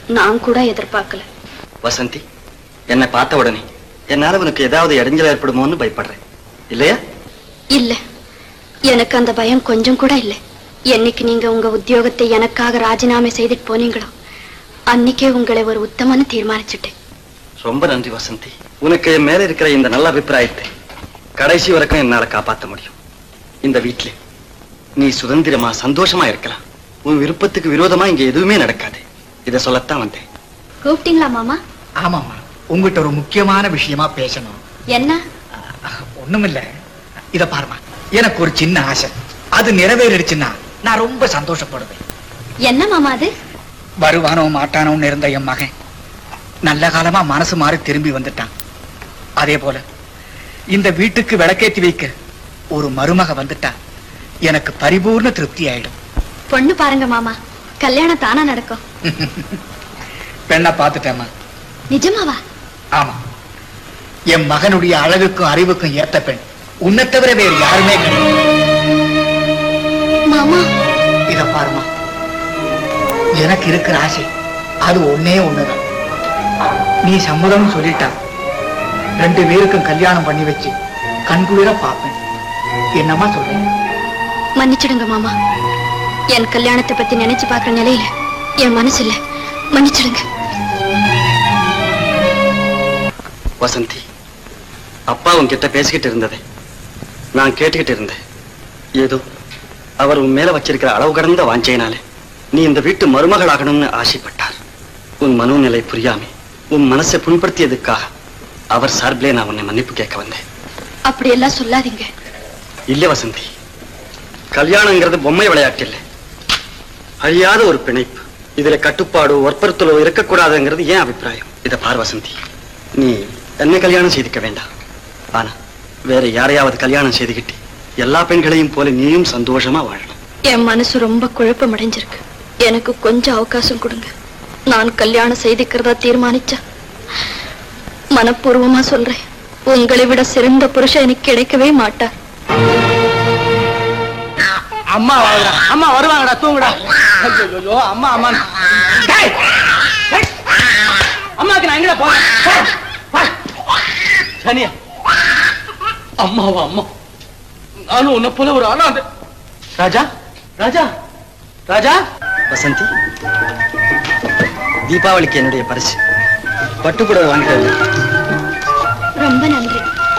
நான் கூட எதிர்பார்க்கல வசந்தி என்னை பார்த்த உடனே என்னால உனக்கு ஏதாவது இடைஞ்சல் ஏற்படுமோன்னு பயப்படுறேன் இல்லையா இல்ல எனக்கு அந்த பயம் கொஞ்சம் கூட இல்ல என்னைக்கு நீங்க உங்க உத்தியோகத்தை எனக்காக ராஜினாமா செய்துட்டு போனீங்களோ அன்னைக்கே உங்களை ஒரு உத்தமன்னு தீர்மானிச்சுட்டேன் ரொம்ப நன்றி வசந்தி உனக்கு என் மேல இருக்கிற இந்த நல்ல அபிப்பிராயத்தை கடைசி வரைக்கும் என்னால காப்பாத்த முடியும் இந்த வீட்டிலே நீ சுதந்திரமா சந்தோஷமா இருக்கலாம் உன் விருப்பத்துக்கு விரோதமா இங்க எதுவுமே நடக்காது இதை சொல்லத்தான் வந்தேன் கூப்பிட்டீங்களா மாமா ஆமாம்மா உங்ககிட்ட ஒரு முக்கியமான விஷயமா பேசணும் என்ன ஒண்ணுமில்ல இத பாருமா எனக்கு ஒரு சின்ன ஆசை அது நிறைவேறிடுச்சுன்னா நான் ரொம்ப சந்தோஷப்படுவேன் என்ன மாமா அது வருவானோ மாட்டானோன்னு இருந்த என் மகன் நல்ல காலமா மனசு மாறி திரும்பி வந்துட்டான் அதே போல இந்த வீட்டுக்கு விளக்கேத்தி வைக்க ஒரு மருமக வந்துட்டா எனக்கு பரிபூர்ண திருப்தி ஆயிடும் பொண்ணு பாருங்க மாமா கல்யாணம் தானா நடக்கும் பெண்ணை பார்த்துட்டேம்மா நிஜமாவா ஆமா என் மகனுடைய அழகுக்கும் அறிவுக்கும் ஏத்த பெண் உன்னை தவிர வேறு யாருமே கிடையாது மாமா இத பாருமா எனக்கு இருக்கிற ஆசை அது ஒண்ணே ஒண்ணுதான் நீ சம்மதம் சொல்லிட்டா ரெண்டு பேருக்கும் கல்யாணம் பண்ணி வச்சு கண்குளிர பார்ப்பேன் என்னம்மா சொல்றேன் மன்னிச்சிடுங்க மாமா என் கல்யாணத்தை பத்தி நினைச்சு பார்க்குற நிலையில என் மனசு இல்ல மன்னிச்சிடுங்க வசந்தி அப்பா உன்கிட்ட பேசிக்கிட்டு இருந்ததே நான் கேட்டுக்கிட்டு இருந்தேன் ஏதோ அவர் உன் மேல வச்சிருக்கிற அளவு கடந்த வாஞ்சையினாலே நீ இந்த வீட்டு மருமகளாகணும்னு ஆசைப்பட்டார் உன் மனோநிலை புரியாம உன் மனசை புண்படுத்தியதுக்காக அவர் சார்பிலே நான் உன்னை மன்னிப்பு கேட்க வந்தேன் அப்படி எல்லாம் சொல்லாதீங்க இல்ல வசந்தி கல்யாணங்கிறது பொம்மை விளையாட்டு இல்லை அழியாத ஒரு பிணைப்பு இதுல கட்டுப்பாடு வற்புறுத்தலோ இருக்கக்கூடாதுங்கிறது ஏன் அபிப்பிராயம் இத பார் வசந்தி நீ என்னை கல்யாணம் செய்துக்க வேண்டாம் ஆனா வேற யாரையாவது கல்யாணம் செய்துக்கிட்டு எல்லா பெண்களையும் போல நீயும் சந்தோஷமா வாழணும் என் மனசு ரொம்ப குழப்பம் அடைஞ்சிருக்கு எனக்கு கொஞ்சம் அவகாசம் கொடுங்க நான் கல்யாணம் செய்துக்கிறதா தீர்மானிச்சா மனப்பூர்வமா சொல்றேன் உங்களை விட சிறந்த புருஷன் எனக்கு கிடைக்கவே மாட்டார் அம்மா வாங்கடா அம்மா வருவாங்கடா தூங்குடா ஐயோ அம்மா அம்மா டேய்! டேய்! அம்மாக்கு நான் எங்கடா போறேன் டேய்! வா. சனியா அம்மாவா அம்மா நானும் உன்னை போல ஒரு அனாதை ராஜா ராஜா ராஜா வசந்தி தீபாவளிக்கு என்னுடைய பரிசு பட்டுப்புடவை வாங்கிட்டு வந்தேன். ரொம்ப நன்றி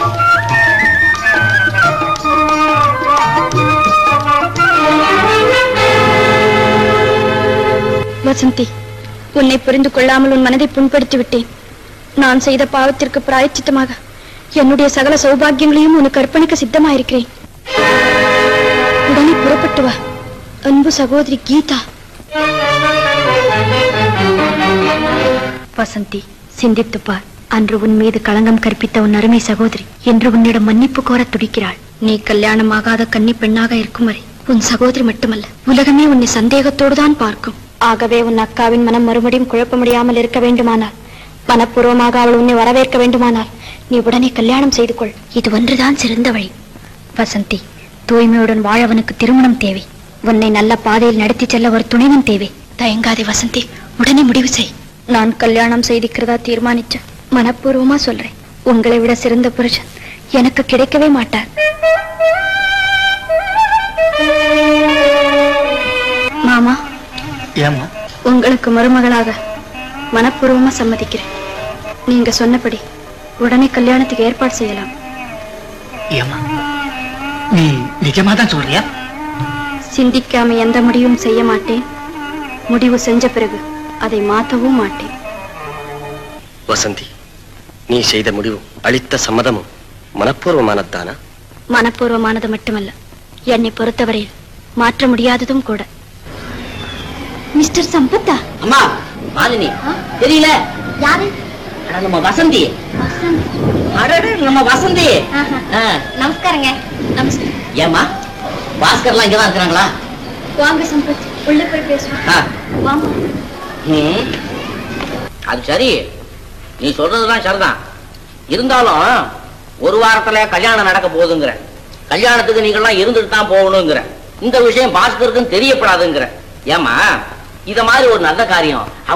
வசந்தி உன்னை புரிந்து கொள்ளாமல் உன் மனதை புண்படுத்தி விட்டேன் நான் செய்த பாவத்திற்கு பிராயச்சித்தமாக என்னுடைய சகல சௌபாகியங்களையும் உனக்கு அர்ப்பணிக்க சித்தமாயிருக்கிறேன் உடனே புறப்பட்டு வா அன்பு சகோதரி கீதா வசந்தி சிந்தித்துப் பார் அன்று உன் மீது களங்கம் கற்பித்த உன் அருமை சகோதரி என்று உன்னிடம் மன்னிப்பு கோரத் துடிக்கிறாள் நீ கல்யாணமாகாத கன்னி பெண்ணாக இருக்கும் வரை உன் சகோதரி மட்டுமல்ல உலகமே உன்னை சந்தேகத்தோடு தான் பார்க்கும் ஆகவே உன் அக்காவின் மனம் மறுபடியும் குழப்ப முடியாமல் இருக்க வேண்டுமானால் மனப்பூர்வமாக அவள் உன்னை வரவேற்க வேண்டுமானால் நீ உடனே கல்யாணம் செய்து கொள் இது ஒன்றுதான் சிறந்த வழி வசந்தி தூய்மையுடன் வாழவனுக்கு திருமணம் தேவை உன்னை நல்ல பாதையில் நடத்தி செல்ல ஒரு துணைவன் தேவை தயங்காதே வசந்தி உடனே முடிவு செய் நான் கல்யாணம் செய்திக்கிறதா தீர்மானிச்ச மனப்பூர்வமா சொல்றேன் உங்களை விட சிறந்த புருஷன் எனக்கு கிடைக்கவே மாட்டார் மாமா ஏம்மா உங்களுக்கு மருமகளாக மனப்பூர்வமா சம்மதிக்கிறேன் நீங்க சொன்னபடி உடனே கல்யாணத்துக்கு ஏற்பாடு செய்யலாம் ஏம்மா நீ நிஜமா தான் சொல்றியா சிந்திக்காம எந்த முடிவும் செய்ய மாட்டேன் முடிவு செஞ்ச பிறகு அதை மாத்தவும் மாட்டேன் வசந்தி நீ செய்த முடிவும் அளித்த சம்மதமும் மனப்பூர்வமானதானா மனப்பூர்வமானது மட்டுமல்ல என்னை பொறுத்தவரையில் மாற்ற முடியாததும் கூட மிஸ்டர் சம்பத்தா அம்மா மாலினி தெரியல யாரு அட, நம்ம வசந்தி அடடே நம்ம வசந்தி ஆ, நமஸ்காரங்க நமஸ்காரம் ஏம்மா பாஸ்கர்லாம் இங்கதான் இருக்கிறாங்களா வாங்க சம்பத் உள்ள போய் பேசுவோம் ஆ, வாமா ம். அது சரி நீ சொல்றதுதான் சரிதான் இருந்தாலும் ஒரு வாரத்துல கல்யாணம் நடக்க போகுதுங்கிற கல்யாணத்துக்கு நீங்கள்லாம் இருந்துட்டு தான் போகணுங்கிற இந்த விஷயம் பாஸ்கருக்கும் தெரியப்படாதுங்கிற ஏமா இத மாதிரி ஒரு நல்ல காரியம்